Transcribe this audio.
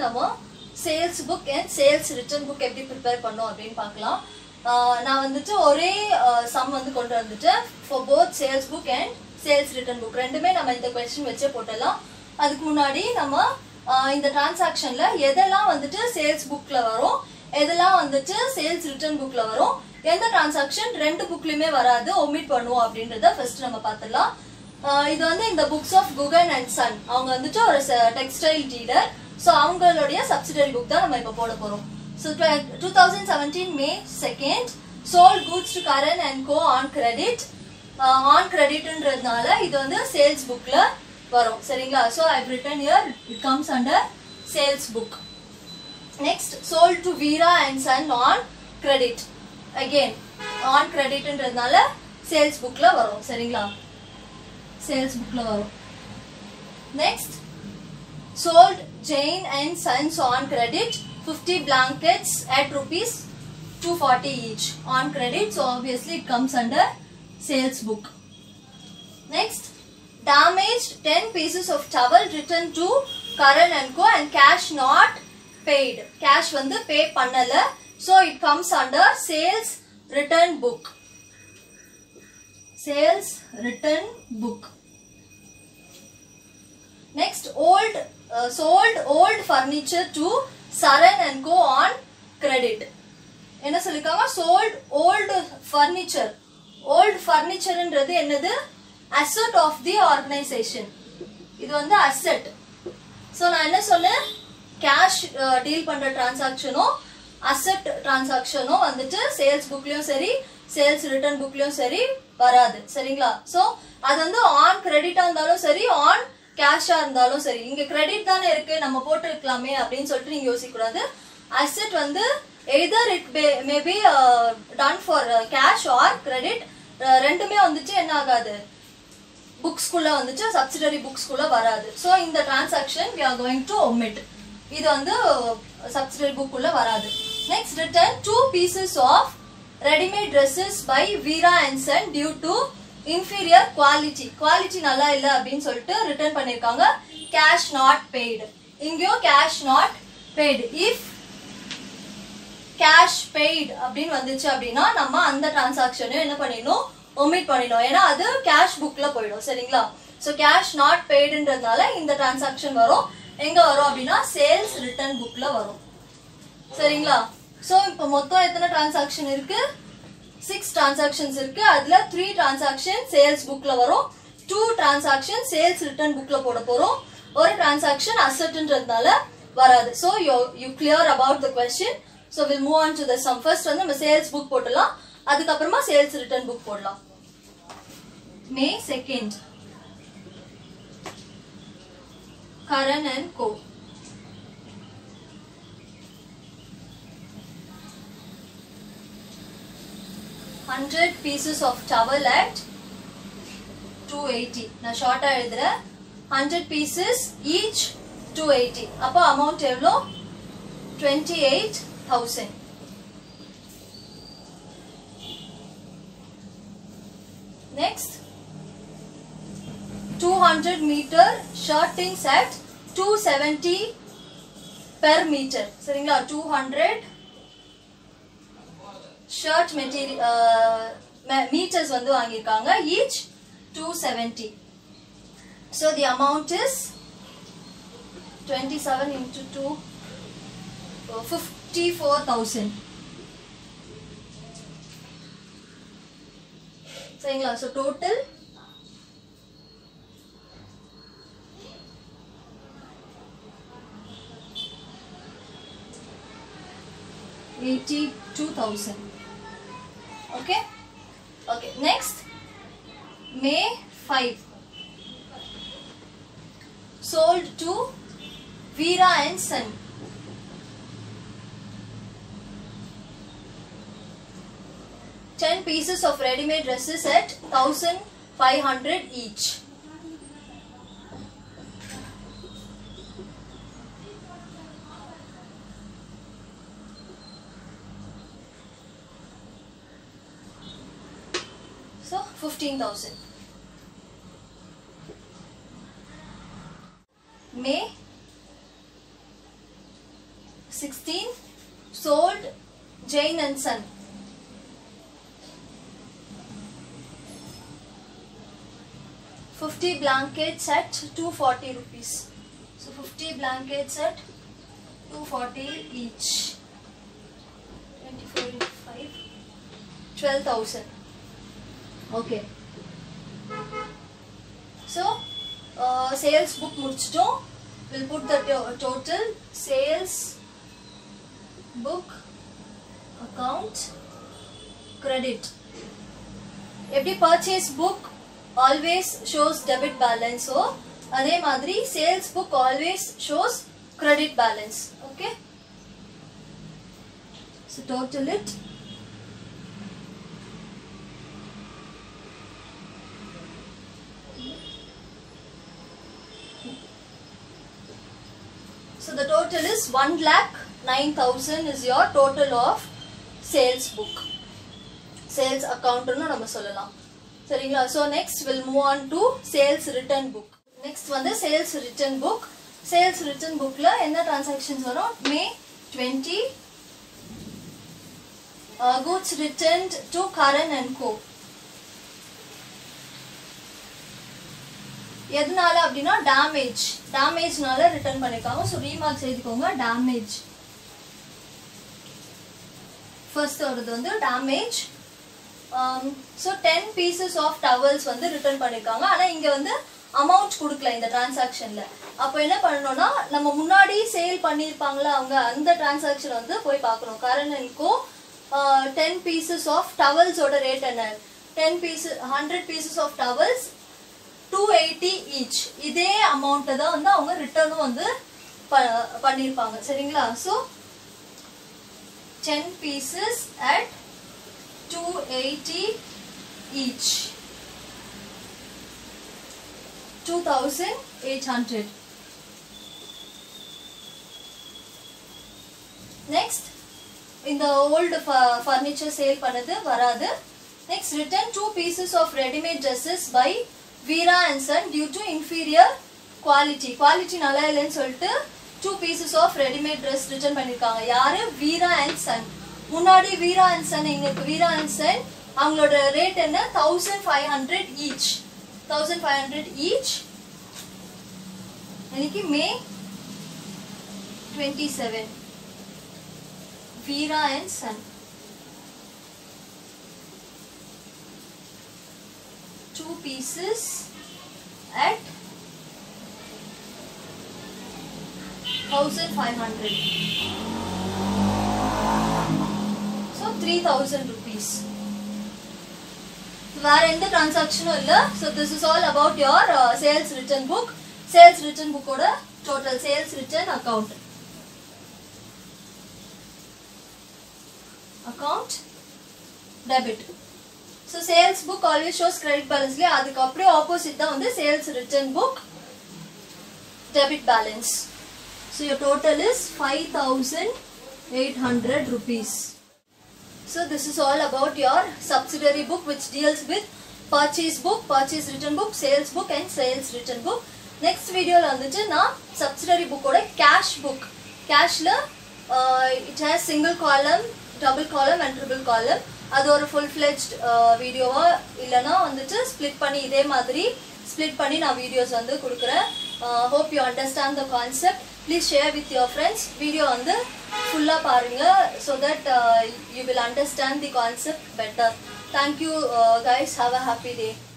நம்ம sales book and sales return book எப்படி prepare பண்ணோம் அப்படின்னு பார்க்கலாம் ஆஹ் நான் வந்துட்டு ஒரே சம் வந்து கொண்டு வந்துட்டு for both sales book and sales return book ரெண்டுமே நம்ம இந்த கொஸ்டின் வச்சே போட்டுடலாம் அதுக்கு முன்னாடி நம்ம ஆஹ் இந்த டிரான்சாக்ஷன்ல எதெல்லாம் வந்துட்டு சேல்ஸ் புக்ல வரும் எதெல்லாம் வந்துட்டு சேல்ஸ் ரிட்டர்ன் புக்ல வரும் எந்த டிரான்சாக்ஷன் ரெண்டு புக்லயுமே வராது ஒமிட் பண்ணுவோம் அப்படின்றத ஃபர்ஸ்ட் நம்ம பார்த்துடலாம் ஆஹ் இது வந்து இந்த books of Guhan and son அவங்க வந்துட்டு ஒரு டெக்ஸ்டைல் டீலர் ஸோ அவங்களுடைய சப்சிடரி புக் தான் நம்ம இப்போ போட போறோம் so two thousand seventeen May second sold goods to Karan and co on credit on கிரெடிட்ன்றதுனால இது வந்து சேல்ஸ் புக்ல வரும் சரிங்களா so I written here it comes under sales book next sold to Veera and son on credit again on கிரெடிட்ன்றதுனால sales புக்ல வரும் சரிங்களா சேல்ஸ் புக்ல வரும் next sold Jane and Sons on credit 50 blankets at rupees 240 each on credit so obviously it comes under sales book next damaged 10 pieces of towel returned to Karan and Co and cash not paid cash வந்து pay பண்ணல so it comes under sales return book sales return book Next, old uh, sold old furniture to Saran and Co on credit. என்ன சொல்லிருக்காங்க sold old furniture. old furnitureன்றது என்னது asset of the organization. இது வந்து asset. So நான் என்ன சொன்னேன் cash deal பண்ற டிரான்சாக்ஷனும் asset டிரான்சாக்ஷனும் வந்துட்டு சேல்ஸ் புக்லயும் சரி சேல்ஸ் ரிட்டர்ன் புக்லயும் சரி வராது சரிங்களா ஸோ அது வந்து ஆன் கிரெடிட்டா இருந்தாலும் சரி ஆன் கேஷா இருந்தாலும் சரி இங்க கிரெடிட் தானே இருக்கு நம்ம போட்டுருக்கலாமே அப்படின்னு சொல்லிட்டு நீங்க யோசிக்க கூடாது அசெட் வந்து either it may be done for cash or credit ரெண்டுமே வந்துட்டு என்ன ஆகாது புக்ஸ்குள்ள வந்துட்டு சப்சிடரி புக்ஸ்குள்ள வராது ஸோ இந்த transaction we are going to omit இது வந்து சப்சிடரி புக்குள்ள வராது next return two pieces of readymade dresses by Veera and son due to inferior quality quality நல்லா இல்லை அப்படின்னு சொல்லிட்டு ரிட்டர்ன் பண்ணியிருக்காங்க கேஷ் நாட் பெய்டு இங்கேயும் cash not paid if cash paid அப்படின்னு வந்துச்சு அப்படின்னா நம்ம அந்த டிரான்சாக்ஷனையும் என்ன பண்ணிடணும் ஒமிட் பண்ணிடணும் ஏன்னா அது கேஷ் புக்ல போயிடும் சரிங்களா ஸோ கேஷ் நாட் பெய்டுன்றதுனால இந்த டிரான்சாக்ஷன் வரும் எங்க வரும் அப்படின்னா சேல்ஸ் ரிட்டர்ன் புக்ல வரும் சரிங்களா ஸோ இப்போ மொத்தம் எத்தனை டிரான்சாக்ஷன் இருக்கு சிக்ஸ் டிரான்சாக்ஷன்ஸ் இருக்கு அதுல த்ரீ டிரான்சாக்ஷன் சேல்ஸ் புக்ல வரும் டூ டிரான்சாக்ஷன் சேல்ஸ் ரிட்டர்ன் புக்ல போட போறோம் ஒரு டிரான்சாக்ஷன் அசட்ன்றதுனால வராது so you you clear about the question so will move on to the sum first வந்து நம்ம சேல்ஸ் புக் போட்டுடலாம் அதுக்கப்புறமா சேல்ஸ் ரிட்டர்ன் புக் போடலாம் May second Karan and co hundred pieces of towel at two eighty நான் ஷார்ட்டா எழுதுறேன் hundred pieces each two eighty அப்போ amount எவ்வளோ twenty eight thousand next two hundred meter shirtings at two seventy per meter சரிங்களா two hundred shirt material meters வந்து வாங்கியிருக்காங்க each two seventy so the amount is twenty seven into two fifty four thousand சரிங்களா so total eighty two thousand. Okay. Okay. Next, May five. Sold to Veera and Son. Ten pieces of ready-made dresses at thousand five hundred each. So 15,000. May 16 sold Jane and Son. Fifty blankets at two forty rupees. So fifty blankets at two forty each. Twenty four into five. Twelve thousand. Okay. So uh, sales book முடிச்சிட்டோம் we'll put the to- total sales book account credit எப்படி purchase book always shows debit balance so அதே மாதிரி sales book always shows credit balance okay so total it So the total is 1 lakh 9000 is your total of sales book. Sales account னு நம்ம சொல்லலாம் சரிங்களா so next will move on to sales return book next வந்து sales return book sales return புக்கில் என்ன transactions வரும் May twenty goods return to Karan and co எதனால அப்படின்னா டேமேஜ் டேமேஜ்னால ரிட்டர்ன் பண்ணிருக்காங்க ஸோ ரீமார்க் செய்துக்கோங்க டேமேஜ் ஃபர்ஸ்ட் வருது வந்து damage so ten pieces of towels வந்து ரிட்டர்ன் பண்ணியிருக்காங்க ஆனால் இங்கே வந்து அமௌண்ட் கொடுக்கல இந்த டிரான்சாக்ஷனில் அப்போ என்ன பண்ணணும்னா நம்ம முன்னாடி சேல் பண்ணியிருப்பாங்களா அவங்க அந்த டிரான்சாக்ஷன் வந்து போய் பார்க்கணும் Karan and co ten pieces of டவல்ஸோட ரேட் என்ன ten piece hundred pieces of towels two eighty each இதே அமௌண்ட்டை தான் வந்து அவங்க ரிட்டர்னும் வந்து ப- பண்ணியிருப்பாங்க சரிங்களா so ten pieces at two eighty each two thousand eight hundred next இந்த ஓல்டு ஃபர்னிச்சர் சேல் பண்ணது வராது next return two pieces of readymade dresses by Veera and son due to inferior quality quality நல்லா இல்லைன்னு சொல்லிட்டு two pieces of readymade dress return பண்ணியிருக்காங்க யாரு வீரா and Sun முன்னாடி வீரா and son எங்களுக்கு வீரா அண்ட் சன் அவங்களோட ரேட் என்ன thousand five hundred each thousand five hundred each இன்னைக்கு May twenty seven Veera and Son. Two pieces at thousand five hundred. So three thousand rupees. வேற எந்த டிரான்சாக்ஷனும் இல்ல so this is all about your sales return book sales return புக்கோட total sales return account account debit so sales book always shows credit balance ல அதுக்கு அப்படியே opposite தான் வந்து sales return book debit balance so your total is 5800 rupees so this is all about your subsidiary book which deals with purchase book purchase return book sales book and sales return book next videoல வந்துட்டு நான் subsidiary bookோட cash book cashல uh, it has single column double column and triple column அது ஒரு full fledged வீடியோவா இல்லைன்னா வந்துட்டு split பண்ணி இதே மாதிரி split பண்ணி நான் வீடியோஸ் வந்து கொடுக்குறேன் hope you understand the concept please share with your friends video வந்து ஃபுல்லாக பாருங்க so that uh, you will understand the concept better thank you uh, guys have a happy day